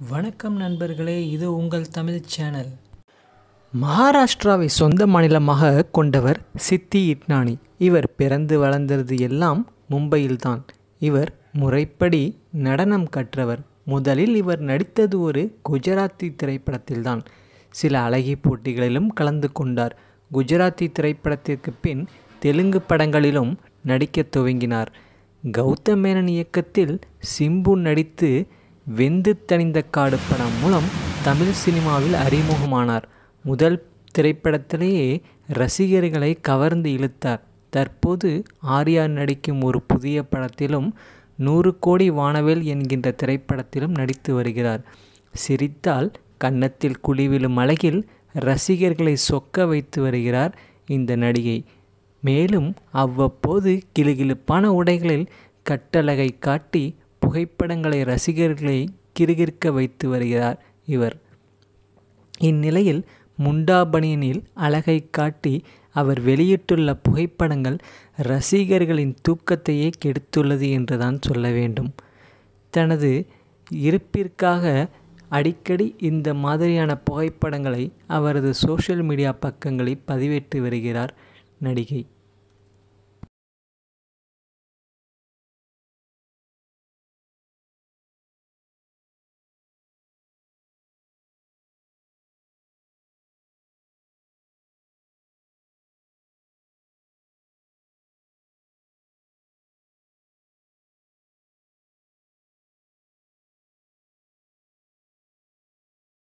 வணக்கம் நண்பர்களே இது உங்கள் தமிழ் சேனல் மகாராஷ்டிராவை சொந்த மாநிலமாக கொண்டவர் சித்தி இட்னானி இவர் பிறந்து வளர்ந்தது எல்லாம் மும்பையில்தான் இவர் முறைப்படி நடனம் கற்றவர் முதலில் இவர் நடித்தது ஒரு குஜராத்தி திரைப்படத்தில்தான் சில அழகி போட்டிகளிலும் கலந்து கொண்டார் குஜராத்தி திரைப்படத்திற்கு பின் தெலுங்கு படங்களிலும் நடிக்கத் துவங்கினார் கௌதம் மேனன் இயக்கத்தில் சிம்பு நடித்து வெந்து தணிந்த காடு படம் மூலம் தமிழ் சினிமாவில் அறிமுகமானார் முதல் திரைப்படத்திலேயே ரசிகர்களை கவர்ந்து இழுத்தார் தற்போது ஆர்யா நடிக்கும் ஒரு புதிய படத்திலும் நூறு கோடி வானவேல் என்கின்ற திரைப்படத்திலும் நடித்து வருகிறார் சிரித்தால் கன்னத்தில் குழிவிழும் அழகில் ரசிகர்களை சொக்க வைத்து வருகிறார் இந்த நடிகை மேலும் அவ்வப்போது கிளுகிளுப்பான உடைகளில் கட்டழகை காட்டி புகைப்படங்களை ரசிகர்களை கிறுகிறுக்க வைத்து வருகிறார் இவர் இந்நிலையில் முண்டாபனியனில் அழகை காட்டி அவர் வெளியிட்டுள்ள புகைப்படங்கள் ரசிகர்களின் தூக்கத்தையே கெடுத்துள்ளது என்றுதான் சொல்ல வேண்டும் தனது இருப்பிற்காக அடிக்கடி இந்த மாதிரியான புகைப்படங்களை அவரது சோஷியல் மீடியா பக்கங்களில் பதிவேற்றி வருகிறார் நடிகை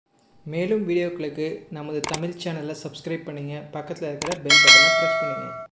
மேலும் வீடியோக்களுக்கு நமது தமிழ் சேனலை சப்ஸ்கிரைப் பண்ணுங்கள் பக்கத்தில் இருக்கிற பெல் பட்டனை ப்ரெஸ் பண்ணுங்கள்